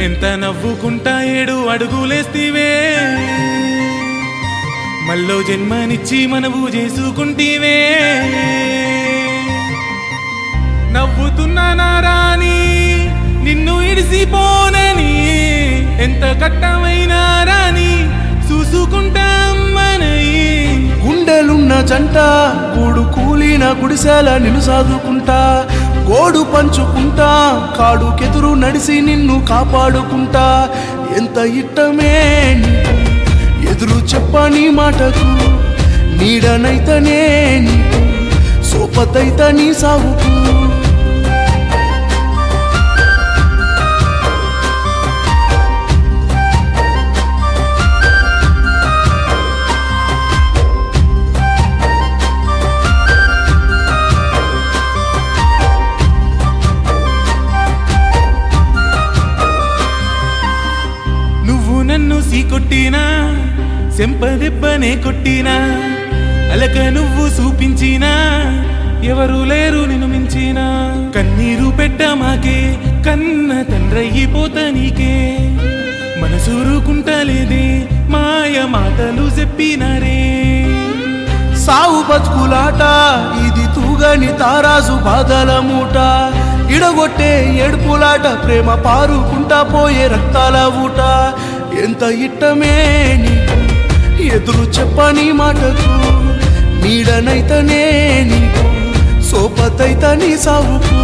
ఎంత నవ్వుకుంటా ఏడు అడుగులేస్తివే మళ్ళో జన్మనిచ్చి మనవు చేసుకుంటీవే నవ్వుతున్నా నారాని నిన్ను ఇడిసిపోనని ఎంత కట్టమైనా రాని చూసుకుంటా అమ్మనయి గుండెలున్న జంట కూడు కూలిన గుడిసెల నిన్ను సాదుకుంటా గోడు పంచుకుంటా కాడు కెదురు నడిసి నిన్ను కాపాడుకుంటా ఎంత ఇట్టమే నీకు ఎదురు చెప్పని మాటకు నీడనైతనే నీకు సోపతైత నీ సాగుకు నువ్వు నన్ను సీకొట్టినా సెంపదెబ్బనే కొట్టినా అలక నువ్వు చూపించినా ఎవరు లేరు నిన్ను మించినా కన్నీరు పెట్ట మాకే కన్న తండ్రయ్యిపోత నీకే మనసూరుకుంటలేదే మాయ మాటలు చెప్పినారే సావు బతుకులాట ఇది తూగని తారాజు బాధల మూట ఇడగొట్టే ఏడుపులాట ప్రేమ పారుకుంటా పోయే రక్తాల ఊట ఎంత ఇట్టమే నీకు ఎదురు చెప్పని మాటకు నీడనైతనే నీకు సోపతైత నీ సావుకు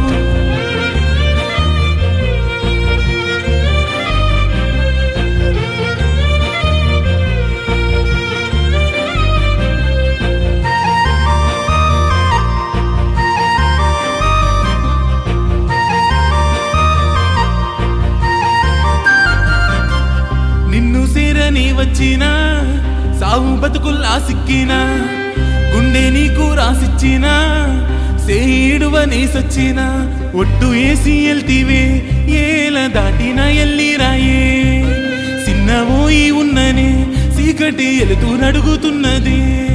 నిన్ను సేరని వచ్చినా సాగు బతుకుల్లా సిక్కినా గుండె నీకు రాసిచ్చినా సేడువని సచ్చినా ఒట్టు ఏసి ఎల్తివే ఏల దాటిన ఎల్లి రాయే చిన్నవోయి ఉన్ననే చీకటి ఎలుతూ నడుగుతున్నది